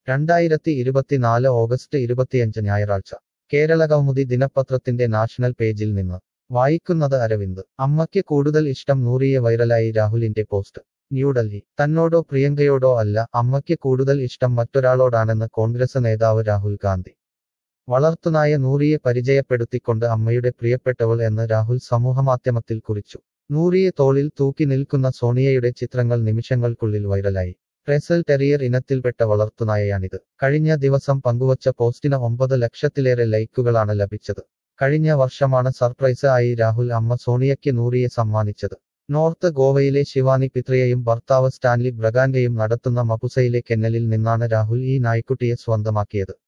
രണ്ടായിരത്തി ഇരുപത്തിനാല് ഓഗസ്റ്റ് ഇരുപത്തിയഞ്ച് ഞായറാഴ്ച കേരള കൗമുദി ദിനപത്രത്തിന്റെ നാഷണൽ പേജിൽ നിന്ന് വായിക്കുന്നത് അരവിന്ദ് അമ്മയ്ക്ക് കൂടുതൽ ഇഷ്ടം നൂറിയെ വൈറലായി രാഹുലിന്റെ പോസ്റ്റ് ന്യൂഡൽഹി തന്നോടോ പ്രിയങ്കയോടോ അല്ല അമ്മയ്ക്ക് കൂടുതൽ ഇഷ്ടം മറ്റൊരാളോടാണെന്ന് കോൺഗ്രസ് നേതാവ് രാഹുൽ ഗാന്ധി വളർത്തുനായ നൂറിയെ പരിചയപ്പെടുത്തിക്കൊണ്ട് അമ്മയുടെ പ്രിയപ്പെട്ടവൾ എന്ന് രാഹുൽ സമൂഹമാധ്യമത്തിൽ കുറിച്ചു നൂറിയെ തോളിൽ തൂക്കി നിൽക്കുന്ന സോണിയയുടെ ചിത്രങ്ങൾ നിമിഷങ്ങൾക്കുള്ളിൽ വൈറലായി റെസൽ ടെറിയർ ഇനത്തിൽപ്പെട്ട വളർത്തുനായയാണിത് കഴിഞ്ഞ ദിവസം പങ്കുവച്ച പോസ്റ്റിന് ഒമ്പത് ലക്ഷത്തിലേറെ ലൈക്കുകളാണ് ലഭിച്ചത് കഴിഞ്ഞ വർഷമാണ് സർപ്രൈസ് ആയി രാഹുൽ അമ്മ സോണിയയ്ക്ക് നൂറിയെ സമ്മാനിച്ചത് നോർത്ത് ഗോവയിലെ ശിവാനി പിത്രയെയും ഭർത്താവ് സ്റ്റാൻലി ബ്രഗാൻഗയും നടത്തുന്ന മപുസയിലെ കെന്നലിൽ നിന്നാണ് രാഹുൽ ഈ നായ്ക്കുട്ടിയെ സ്വന്തമാക്കിയത്